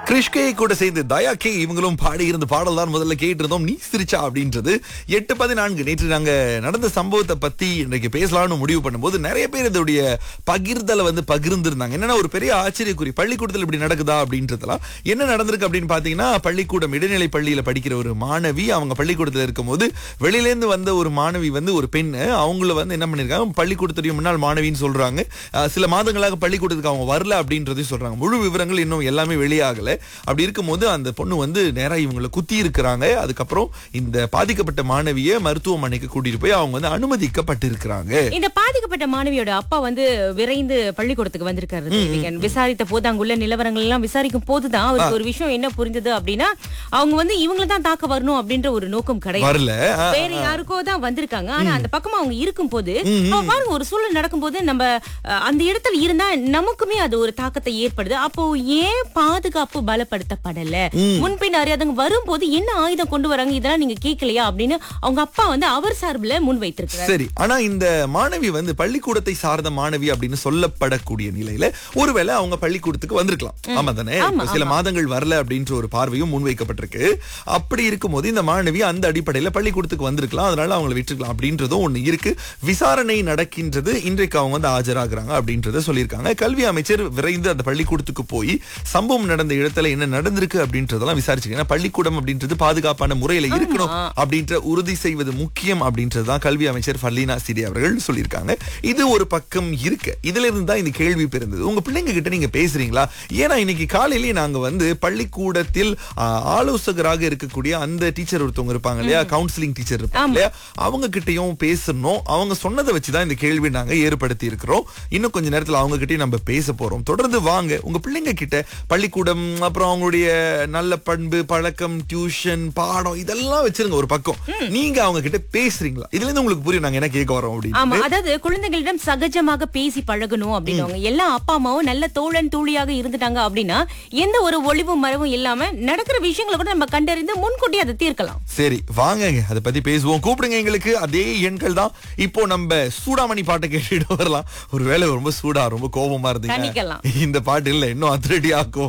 கிருஷ்கே கூட சேர்ந்து தயா கே இவங்களும் பாடி இருந்த பாடல் தான் முதல்ல கேட்டு இருந்தோம் நீ சிரிச்சா அப்படின்றது எட்டு பதினான்கு நேற்று நாங்க நடந்த சம்பவத்தை பத்தி இன்றைக்கு பேசலாம்னு முடிவு பண்ணும்போது நிறைய பேர் இதோடைய பகிர்தலை வந்து பகிர்ந்திருந்தாங்க என்னன்னா ஒரு பெரிய ஆச்சரியக்குறி பள்ளிக்கூடத்தில் இப்படி நடக்குதா அப்படின்றதெல்லாம் என்ன நடந்திருக்கு அப்படின்னு பாத்தீங்கன்னா பள்ளிக்கூடம் இடைநிலை பள்ளியில படிக்கிற ஒரு மாணவி அவங்க பள்ளிக்கூடத்துல இருக்கும்போது வெளியில இருந்து வந்த ஒரு மாணவி வந்து ஒரு பெண் அவங்கள வந்து என்ன பண்ணிருக்காங்க பள்ளிக்கூடத்துடைய முன்னாள் மாணவின்னு சொல்றாங்க அஹ் சில மாதங்களாக பள்ளிக்கூடத்துக்கு அவங்க வரல அப்படின்றதையும் சொல்றாங்க முழு விவரங்கள் இன்னும் எல்லாமே வெளியாகல அப்படி இருக்கும்போது அந்த பொண்ணு வந்து நேரா இவங்களை குத்தி இருக்கிறாங்க அதுக்கப்புறம் இந்த பாதிக்கப்பட்ட மாணவியை மருத்துவமனைக்கு கூட்டிட்டு போய் அவங்க வந்து அனுமதிக்கப்பட்டிருக்கிறாங்க இந்த பாதிக்கப்பட்ட மாணவியோட அப்பா வந்து விரைந்து பள்ளிக்கூடத்துக்கு வந்திருக்காரு தேவிகன். விசாரித்த போது அங்குள்ள நிலவரங்கள் எல்லாம் விசாரிக்கும் போதுதான் அவருக்கு ஒரு விஷயம் என்ன புரிஞ்சது அப்படின்னா அவங்க வந்து இவங்கள தான் தாக்க வரணும் அப்படின்ற ஒரு நோக்கம் கிடையாது வரல ஆ, வேற யாருக்கோ தான் வந்திருக்காங்க ஆனா அந்த பக்கமா அவங்க இருக்கும் போது அவ பாருங்க ஒரு சூழல் நடக்கும்போது நம்ம அஹ், அந்த இடத்துல இருந்தா நமக்குமே அது ஒரு தாக்கத்தை ஏற்படுது அப்போ ஏன் பாதுகாப்பு பலப்படுத்தப்படல முன்பின் அறியாதவங்க வரும்போது என்ன ஆயுதம் கொண்டு வராங்க இதெல்லாம் நீங்க கேட்கலையா அப்படின்னு அவங்க அப்பா வந்து அவர் சார்பில் முன் வைத்திருக்கிறார் சரி ஆனா இந்த மாணவி வந்து பள்ளிக்கூடத்தை சார்ந்த மாணவி அப்படின்னு சொல்லப்படக்கூடிய நிலையில ஒருவேளை அவங்க பள்ளிக்கூடத்துக்கு வந்திருக்கலாம் ஆமா தானே இப்ப சில மாதங்கள் வரல அப்படின்ற ஒரு பார்வையும் முன்வைக்கப்பட்டிருக்கு அப்படி இருக்கும்போது இந்த மாணவி அந்த அடிப்படையில பள்ளிக்கூடத்துக்கு வந்திருக்கலாம் அதனால அவங்களை விட்டுருக்கலாம் அப்படின்றதும் ஒண்ணு இருக்கு விசாரணை நடக்கின்றது இன்றைக்கு அவங்க வந்து ஆஜராகிறாங்க அப்படின்றத சொல்லியிருக்காங்க கல்வி அமைச்சர் விரைந்து அந்த பள்ளிக்கூடத்துக்கு போய் சம்பவம் நடந்த இடத்துல என்ன நடந்திருக்கு அப்படின்றதெல்லாம் விசாரிச்சுக்க ஏன்னா பள்ளிக்கூடம் அப்படின்றது பாதுகாப்பான முறையில இருக்கணும் அப்படின்ற உறுதி செய்வது முக்கியம் அப்படின்றதுதான் கல்வி அமைச்சர் ஃபர்லீனா சிடி அவர்கள் சொல்லியிருக்காங்க இது ஒரு பக்கம் இருக்கு இதுல இருந்து தான் இந்த கேள்வி பிறந்தது உங்க பிள்ளைங்க கிட்ட நீங்க பேசுறீங்களா ஏன்னா இன்னைக்கு காலையிலேயே நாங்க வந்து பள்ளிக்கூடத்தில் ஆ, ஆலோசகராக இருக்கக்கூடிய அந்த டீச்சர் ஒருத்தவங்க இருப்பாங்க இல்லையா கவுன்சிலிங் டீச்சர் இருப்பாங்க இல்லையா அவங்க கிட்டயும் பேசணும் அவங்க சொன்னதை வச்சுதான் இந்த கேள்வி நாங்க ஏற்படுத்தி இருக்கிறோம் இன்னும் கொஞ்ச நேரத்துல அவங்க கிட்டயும் நம்ம பேச போறோம் தொடர்ந்து வாங்க உங்க பிள்ளைங்க கிட்ட பள்ளிக்கூடம் அப்புறம் அவங்களுடைய நல்ல பண்பு பழக்கம் டியூஷன் பாடம் இதெல்லாம் வச்சிருங்க ஒரு பக்கம் நீங்க அவங்க கிட்ட பேசுறீங்களா இதுல இருந்து உங்களுக்கு புரியும் நாங்க என்ன கேட்க வரோம் ஆமா அப்படின்னு அதாவது குழந்தைகளிடம் சகஜமாக பேசி பழகணும் அப்படின்னவங்க எல்லா அப்பா அம்மாவும் நல்ல தோழன் தோழியாக இருந்துட்டாங்க அப்படின்னா எந்த ஒரு ஒளிவும் மறைவும் இல்லாம நடக்கிற விஷயங்களை கூட நம்ம கண்டறிந்து முன்கூட்டி அதை தீர்க்கலாம் சரி வாங்கங்க அதை பத்தி பேசுவோம் கூப்பிடுங்க எங்களுக்கு அதே எண்கள் தான் இப்போ நம்ம சூடாமணி பாட்டை கேட்டுட்டு வரலாம் ஒருவேளை ரொம்ப சூடா ரொம்ப கோபமா இருந்தீங்க கணிக்கலாம். இந்த பாட்டு இல்ல இன்னும் அதிரடி ஆக்கும்